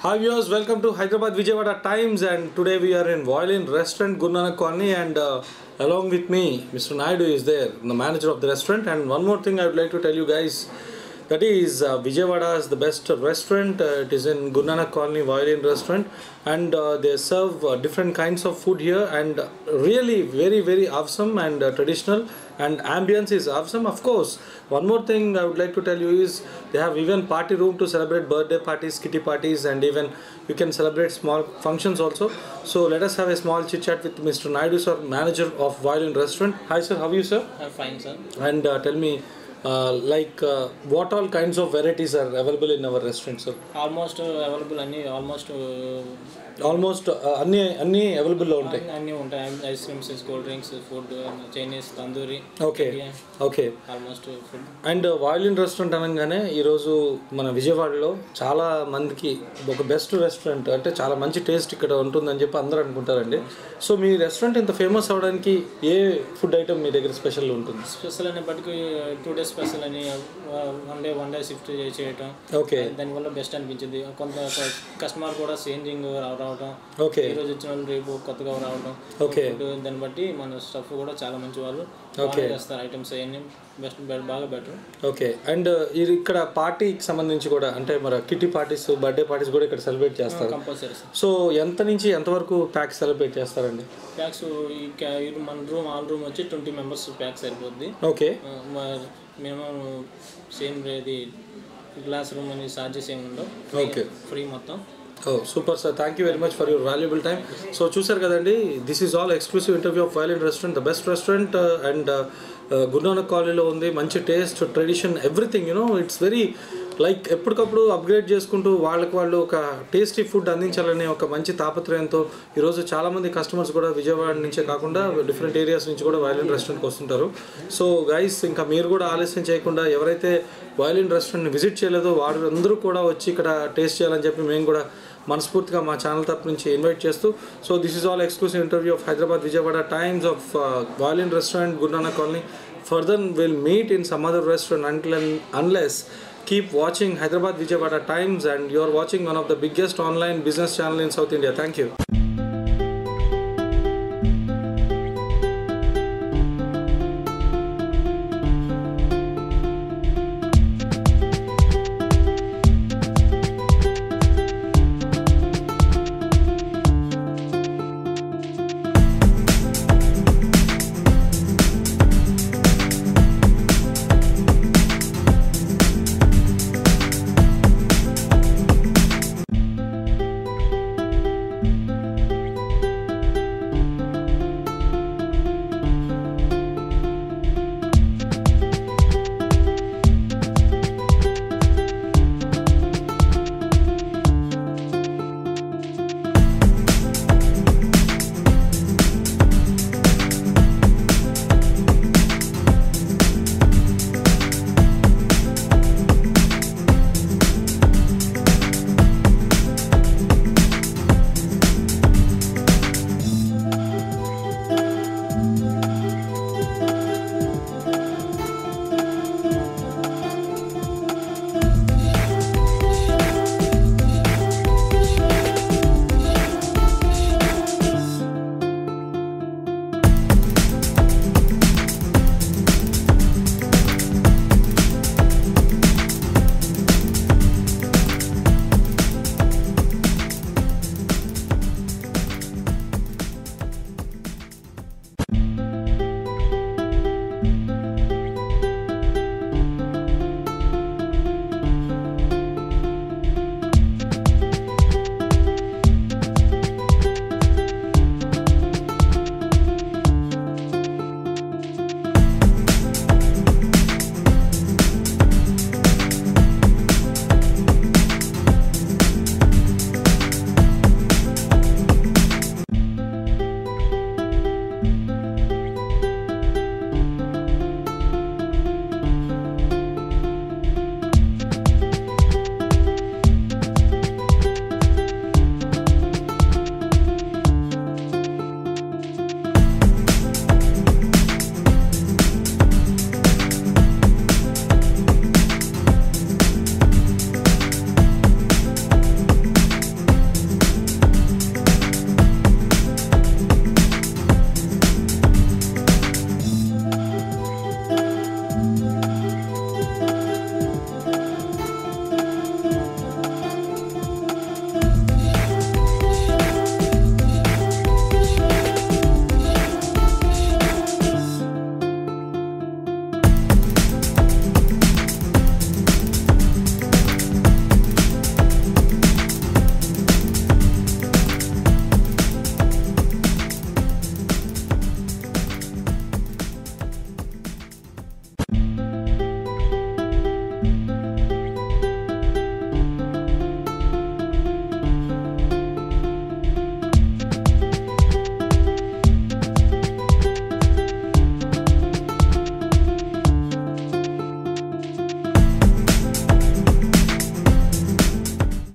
Hi viewers, welcome to Hyderabad Vijayawada Times and today we are in Violin Restaurant Gurnanak Colony and uh, along with me Mr. Naidu is there, the manager of the restaurant and one more thing I would like to tell you guys that is uh, Vijayawada is the best restaurant. Uh, it is in Gurnanak Colony Violin Restaurant and uh, they serve uh, different kinds of food here and uh, really very very awesome and uh, traditional and ambience is awesome of course one more thing i would like to tell you is they have even party room to celebrate birthday parties kitty parties and even you can celebrate small functions also so let us have a small chit chat with mr naidu sir manager of violin restaurant hi sir how are you sir Uh, fine, sir. and uh, tell me uh, like uh, what all kinds of varieties are available in our restaurant sir almost available అన్ని almost almost అన్ని అన్ని available లో ఉంటాయి అన్ని ఉంటాయి ice creams cool drinks food Chinese tandoori okay okay almost food and violin restaurant అనగానే ఈరోజు మన విజయవాడలో చాలా మందికి ఒక బెస్ట్ రెస్టారెంట్ అంటే చాలా మంచి టేస్ట్ ఇక్కడ ఉంటుందని చెప్పి అందరూ అనుకుంటారండి సో మీ రెస్టారెంట్ ఇంత ఫేమస్ అవ్వడానికి ఏ ఫుడ్ ఐటమ్ మీ దగ్గర స్పెషల్ ఉంటుంది స్పెషల్ అనేప్పటికీ టూ డేస్ స్పెషల్ అని one day one day shift చేయటం ఓకే దానివల్ల బెస్ట్ అనిపించింది కొంత కస్టమర్ కూడా చేంజింగ్ రావడం ఓకే ఈ రోజు వచ్చిన వాళ్ళు రేపు కొత్తగా రావడం ఓకే Food దాన్ని బట్టి మన స్టఫ్ కూడా చాలా మంచి వాళ్ళు Okay. బాగా చేస్తారు ఐటమ్స్ అవన్నీ బెస్ట్ బాగా బెటర్ ఓకే అండ్ ఇది ఇక్కడ పార్టీకి సంబంధించి కూడా అంటే మన కిట్టి పార్టీస్ బర్త్డే పార్టీస్ కూడా ఇక్కడ సెలబ్రేట్ చేస్తారు కంపల్సరీ సార్ సో ఎంత నుంచి ఎంతవరకు ప్యాక్ సెలబ్రేట్ చేస్తారండి ప్యాక్స్ ఈ క్యా- ఈ మన రూమ్ ఆల్ రూమ్ వచ్చి ట్వంటీ మెంబర్స్ ప్యాక్ సరిపోద్ది ఓకే మినిమం సేమ్ ఇది గ్లాస్ రూమ్ అని చార్జెస్ ఏమి ఉండవు ఓకే ఫ్రీ మొత్తం ఓ super sir thank you very much for your valuable time so చూసారు కదండి this is all exclusive interview of violin restaurant the best restaurant and Guru Nanak కాలనీలో ఉంది మంచి taste tradition everything you know it's very like ఎప్పటికప్పుడు upgrade చేసుకుంటూ వాళ్ళకి వాళ్ళు ఒక టేస్టీ ఫుడ్ అందించాలనే ఒక మంచి తాపత్రయంతో ఈరోజు చాలామంది కస్టమర్స్ కూడా విజయవాడ నుంచే కాకుండా డిఫరెంట్ ఏరియాస్ నుంచి కూడా వైలెంట్ రెస్టారెంట్కి వస్తుంటారు సో గైస్ ఇంకా మీరు కూడా ఆలస్యం చేయకుండా ఎవరైతే వైలెంట్ రెస్టారెంట్ని విజిట్ చేయలేదో వారందరూ కూడా వచ్చి ఇక్కడ టేస్ట్ చేయాలని చెప్పి మేము కూడా మనస్ఫూర్తిగా మా ఛానల్ తరపు నుంచి ఇన్వైట్ చేస్తూ so this is all exclusive interview of Hyderabad Vijayawada times of violin restaurant Guru Nanak colony further will meet in some other restaurant until unless keep watching Hyderabad Vijayawada times and you are watching one of the biggest online business channel in south India thank you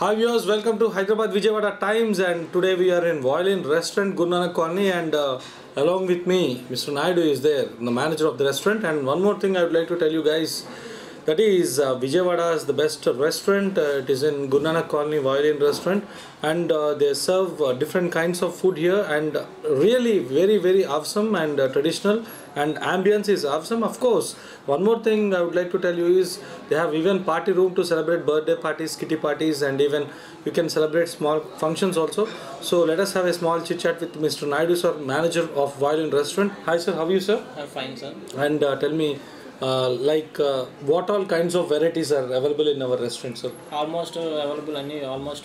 Hi viewers, welcome to Hyderabad Vijayawada Times and today we are in Violin Restaurant Gurnanak Colony and uh, along with me Mr. Naidu is there, the manager of the restaurant and one more thing I would like to tell you guys that is uh, Vijayawada is the best restaurant. Uh, it is in Gurnanak Colony Violin Restaurant and uh, they serve uh, different kinds of food here and uh, really very very awesome and uh, traditional and ambience is awesome of course one more thing i would like to tell you is they have even party room to celebrate birthday parties kitty parties and even you can celebrate small functions also so let us have a small chit chat with mr naidu sir manager of violin restaurant hi sir how are you sir fine sir and uh, tell me uh, like uh, what all kinds of varieties are available in our restaurant sir almost available అన్ని almost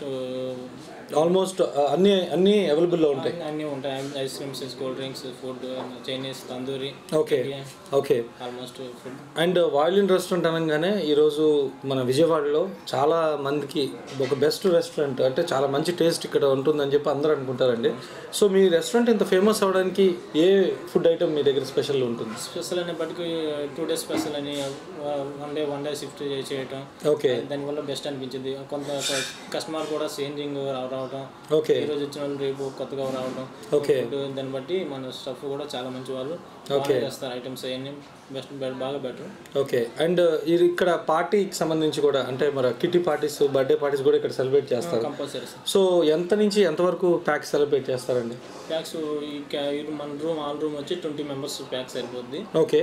almost uh, అన్ని అన్ని available లో ఉంటాయి అన్నీ ఉంటాయి ice creams cool drinks food Chinese tandoori okay okay almost food and violin restaurant అనగానే ఈరోజు మన విజయవాడలో చాలా మందికి ఒక బెస్ట్ రెస్టారెంట్ అంటే చాలా మంచి టేస్ట్ ఇక్కడ ఉంటుందని చెప్పి అందరూ అనుకుంటారండి సో మీ రెస్టారెంట్ ఇంత ఫేమస్ అవ్వడానికి ఏ ఫుడ్ ఐటమ్ మీ దగ్గర స్పెషల్ ఉంటుంది స్పెషల్ అనేప్పటికీ టూ డేస్ స్పెషల్ అని one day one day shift చేయటం ఓకే దానివల్ల బెస్ట్ అనిపించింది కొంత కస్టమర్ కూడా చేంజింగ్ రావడం ఓకే ఈ రోజు వచ్చిన వాళ్ళు రేపు కొత్తగా రావడం ఓకే ఫుడ్ దాన్ని బట్టి మన స్టఫ్ కూడా చాలా మంచి వాళ్ళు Okay. బాగా చేస్తారు ఐటమ్స్ అవన్నీ బెస్ట్ బాగా బెటర్ ఓకే అండ్ ఇది ఇక్కడ పార్టీకి సంబంధించి కూడా అంటే మన కిట్టి పార్టీస్ బర్త్డే పార్టీస్ కూడా ఇక్కడ సెలబ్రేట్ చేస్తారు కంపల్సరీ సార్ సో ఎంత నుంచి ఎంతవరకు ప్యాక్ సెలబ్రేట్ చేస్తారండి ప్యాక్స్ ఈ క్యా- ఈ మన రూమ్ ఆల్ రూమ్ వచ్చి ట్వంటీ మెంబర్స్ ప్యాక్ సరిపోద్ది ఓకే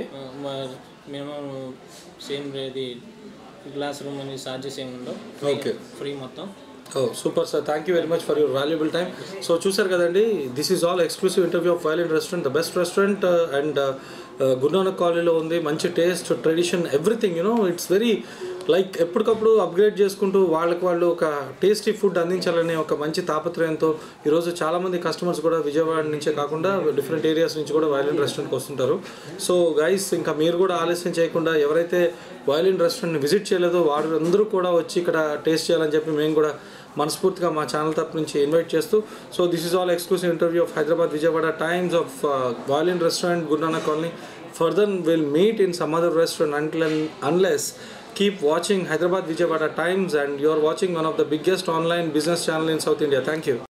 మినిమం సేమ్ ఇది గ్లాస్ రూమ్ అని చార్జెస్ ఏమి ఉండవు ఓకే ఫ్రీ మొత్తం ఓ super sir thank you very much for your valuable time so చూసారు కదండి this is all exclusive interview of violin restaurant the best restaurant and Guru Nanak కాలనీలో ఉంది మంచి taste tradition everything you know it's very like ఎప్పటికప్పుడు upgrade చేసుకుంటూ వాళ్ళకి వాళ్ళు ఒక టేస్టీ ఫుడ్ అందించాలనే ఒక మంచి తాపత్రయంతో ఈరోజు చాలామంది కస్టమర్స్ కూడా విజయవాడ నుంచే కాకుండా డిఫరెంట్ ఏరియాస్ నుంచి కూడా వైలెంట్ రెస్టారెంట్కి వస్తుంటారు సో గైస్ ఇంకా మీరు కూడా ఆలస్యం చేయకుండా ఎవరైతే వైలెంట్ రెస్టారెంట్ని విజిట్ చేయలేదో వారు అందరూ కూడా వచ్చి ఇక్కడ టేస్ట్ చేయాలని చెప్పి మేము కూడా మనస్ఫూర్తిగా మా ఛానల్ తరపు నుంచి ఇన్వైట్ చేస్తూ so this is all exclusive interview of Hyderabad Vijayawada times of violin restaurant Guru Nanak colony further will meet in some other restaurant until unless keep watching hyderabad vijayawada times and you're watching one of the biggest online business channel in south india thank you